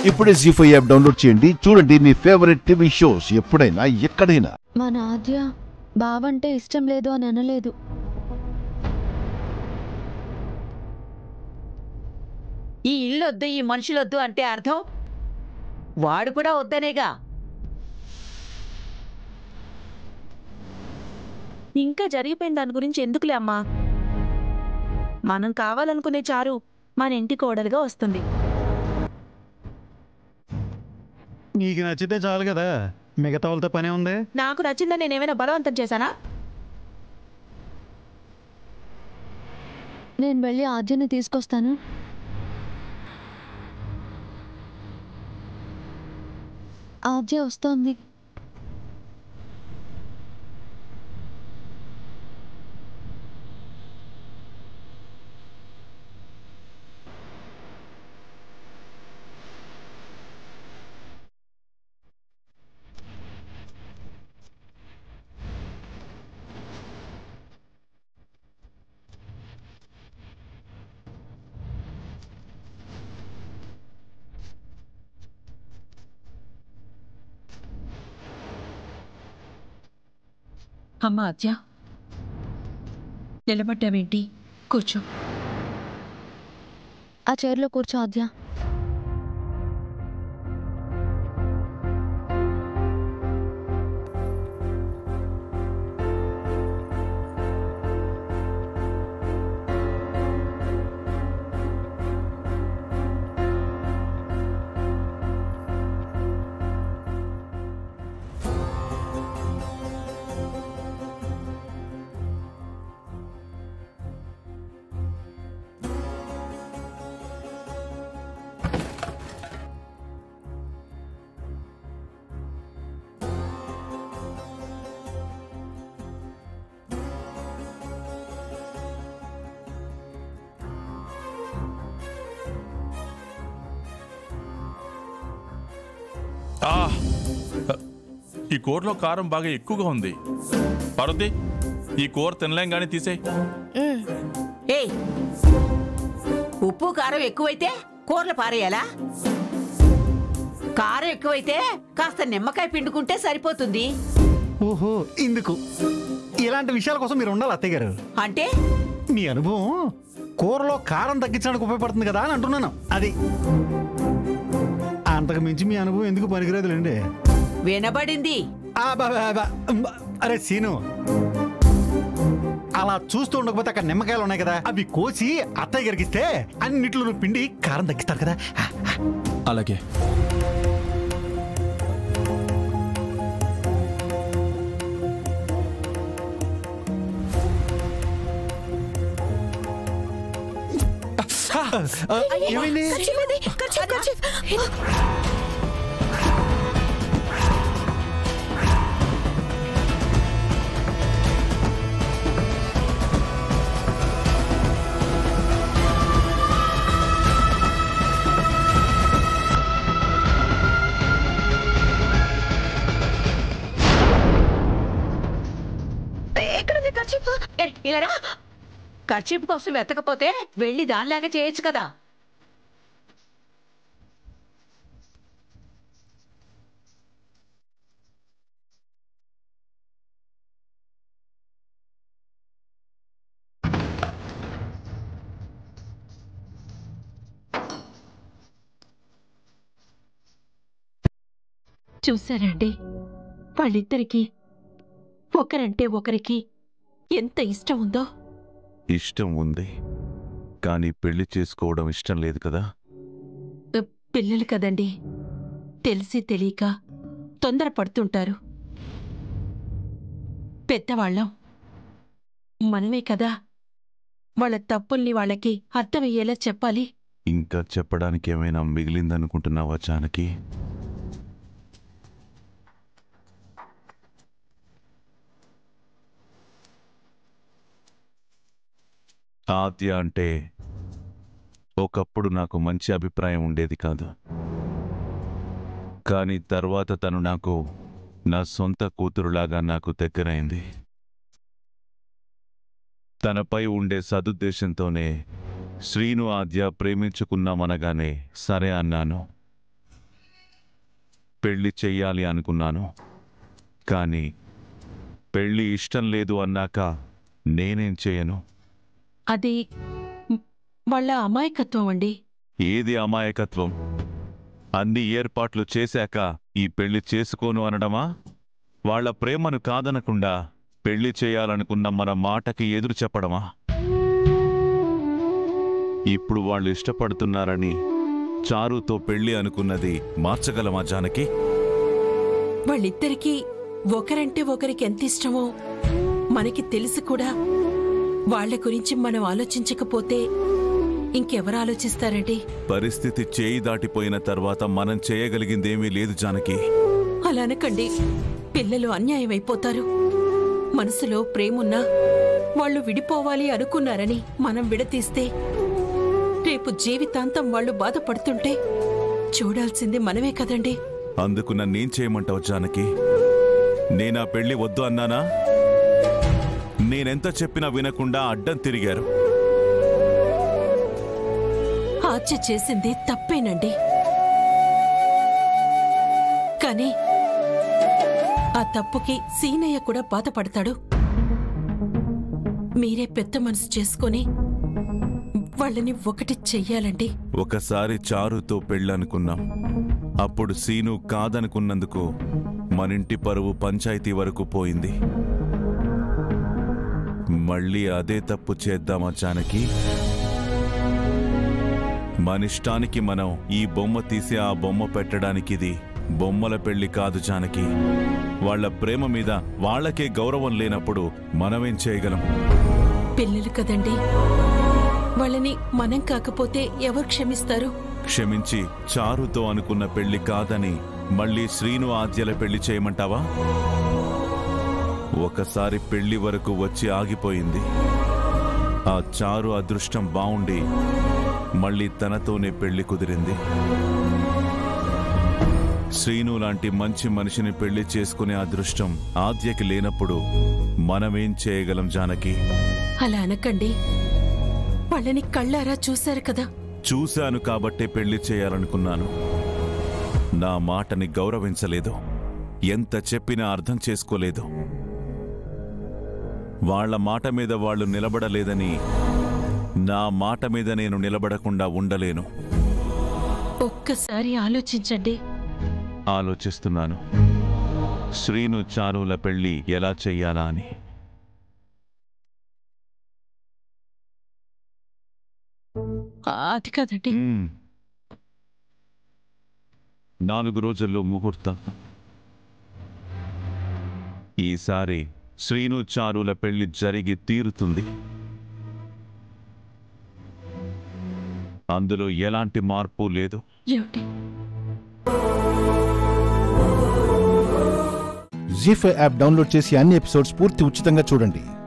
ఇప్పుడే G five app download చేయండి చూడండి మీ ఫేవరెట్ టీవీ షోస్ ఎప్పుడైనా ఎక్కడైనా మా నాద్య బావంటే ఇష్టం లేదు అని అనలేదు ఈ ఇల్లొద్దు ఈ మనుషులొద్దు అంటే అర్థం వాడు కూడా వద్దనేగా ఇంకా జరిగిపోయిన దాని గురించి ఎందుకులే అమ్మా మనం కావాలనుకునే చారు మన ఇంటి కోడలుగా వస్తుంది నీకు నచ్చితే చాలు కదా మిగతా వాళ్ళతో పనే ఉంది నాకు నచ్చిందని నేనేమైనా బలవంతం చేశానా నేను వెళ్ళి ఆద్యని తీసుకొస్తాను ఆద్య వస్తోంది అమ్మా అత్య నిలబడ్డావేంటి కూర్చో ఆ చైర్లో కూర్చో ఆద్య ఆ! ఈ కూరలో కారం బాగా ఎక్కువగా ఉంది పార్వతి ఈ కూర తినలేం కానీ తీసేయ్ ఏయ్ ఉప్పు కారం ఎక్కువైతే కూరలు పారేయాలా కారం ఎక్కువైతే కాస్త నిమ్మకాయ పిండుకుంటే సరిపోతుంది ఓహో ఇందుకు ఇలాంటి విషయాల కోసం మీరు ఉండాలి అత్తయ్య గారు అంటే మీ అనుభవం కూరలో కారం తగ్గించడానికి ఉపయోగపడుతుంది కదా అని అంటున్నాను అది అంతకు మించి మీ అనుభవం ఎందుకు పనికిరాదులేండి వినబడింది ఆ బా బా బా. ఉమ్, అరే సీను అలా చూస్తూ ఉండకపోతే అక్కడ నిమ్మకాయలు ఉన్నాయి కదా అవి కోసి అత్తయ్య గారికి ఇస్తే అన్నిట్లో పిండి కారం తగ్గిస్తారు కదా అలాగే ఆ, ఏమైంది ఏ, ఇలా రా. కర్చీపు కోసం వెతకపోతే వెళ్ళి దానిలాగా చేయొచ్చు కదా చూసారండి వాళ్ళిద్దరికీ ఒకరంటే ఒకరికి ఎంత ఇష్టం ఉందో ఇష్టం ఉంది కానీ పెళ్లి చేసుకోవడం ఇష్టం లేదు కదా అ, పిల్లలు కదండి తెలిసి తెలియక తొందరపడుతుంటారు పెద్దవాళ్ళం మనమే కదా వాళ్ళ తప్పుల్ని వాళ్ళకి అర్థమయ్యేలా చెప్పాలి ఇంకా చెప్పడానికి ఏమైనా మిగిలిందనుకుంటున్నావా జానకి ఆద్య అంటే ఒకప్పుడు నాకు మంచి అభిప్రాయం ఉండేది కాదు కానీ తర్వాత తను నాకు నా సొంత కూతురులాగా నాకు దగ్గరైంది తనపై ఉండే సదుద్దేశంతోనే శ్రీను ఆద్య ప్రేమించుకున్నామనగానే సరే అన్నాను పెళ్లి చెయ్యాలి అనుకున్నాను కానీ పెళ్లి ఇష్టం లేదు అన్నాక నేనేం చేయను అది మ్, వాళ్ళ అమాయకత్వం అండి ఏది అమాయకత్వం అన్ని ఏర్పాట్లు చేశాక ఈ పెళ్లి చేసుకోను అనడమా వాళ్ళ ప్రేమను కాదనకుండా పెళ్లి చేయాలనుకున్న మన మాటకి ఎదురు చెప్పడమా ఇప్పుడు వాళ్ళు ఇష్టపడుతున్నారని చారుతో పెళ్లి అనుకున్నది మార్చగలమా జానకి వాళ్ళిద్దరికీ ఒకరంటే ఒకరికి ఎంత ఇష్టమో మనకి తెలిసి కూడా వాళ్ళ గురించి మనం ఆలోచించకపోతే ఇంకెవరు ఆలోచిస్తారండి పరిస్థితి చేయి దాటిపోయిన తర్వాత మనం చేయగలిగిందేమీ లేదు జానకి అలా అనకండి పిల్లలు అన్యాయం అయిపోతారు మనసులో ప్రేమున్నా వాళ్ళు విడిపోవాలి అనుకున్నారని మనం విడతీస్తే రేపు జీవితాంతం వాళ్ళు బాధపడుతుంటే చూడాల్సింది మనమే కదండి అందుకు నన్నేం చేయమంటావు జానకి నేనా పెళ్లి వద్దు అన్నానా నేనెంత చెప్పినా వినకుండా అడ్డం తిరిగారు ఆర్చి చేసింది తప్పేనండి కానీ ఆ తప్పుకి సీనయ్య కూడా బాధపడతాడు మీరే పెద్ద మనసు చేసుకొని వాళ్ళని ఒకటి చెయ్యాలండి ఒకసారి చారుతో పెళ్ళనుకున్నాం అప్పుడు సీను కాదనుకున్నందుకు మనింటి పరువు పంచాయతీ వరకు పోయింది మళ్ళీ అదే తప్పు చేద్దామా జానకి మనిష్టానికి మనం ఈ బొమ్మ తీసి ఆ బొమ్మ పెట్టడానికి ఇది బొమ్మల పెళ్లి కాదు జానకి వాళ్ళ ప్రేమ మీద వాళ్ళకే గౌరవం లేనప్పుడు మనమేం చేయగలం పిల్లలు కదండి వాళ్ళని మనం కాకపోతే ఎవరు క్షమిస్తారు క్షమించి చారుతో అనుకున్న పెళ్లి కాదని మళ్ళీ శ్రీను ఆద్యల పెళ్లి చేయమంటావా ఒకసారి పెళ్లి వరకు వచ్చి ఆగిపోయింది ఆ చారు అదృష్టం బావుండి మళ్ళీ తనతోనే పెళ్లి కుదిరింది శ్రీను లాంటి మంచి మనిషిని పెళ్లి చేసుకునే అదృష్టం ఆద్యకి లేనప్పుడు మనమేం చేయగలం జానకి అలా అనకండి వాళ్ళని కళ్ళారా చూశారు కదా చూశాను కాబట్టే పెళ్లి చేయాలనుకున్నాను నా మాటని గౌరవించలేదు ఎంత చెప్పినా అర్థం చేసుకోలేదు వాళ్ళ మాట మీద వాళ్ళు నిలబడలేదని నా మాట మీద నేను నిలబడకుండా ఉండలేను ఒక్కసారి ఆలోచించండి ఆలోచిస్తున్నాను శ్రీను చారుల పెళ్లి ఎలా చెయ్యాలా అని అది కాదండి మ్మ్. నాలుగు రోజుల్లో ముహూర్తం ఈసారి శ్రీను చారుల పెళ్లి జరిగి తీరుతుంది అందులో ఎలాంటి మార్పు లేదు ఏమిటి జీ ఫైవ్ యాప్ డౌన్లోడ్ చేసి అన్ని ఎపిసోడ్స్ పూర్తి ఉచితంగా చూడండి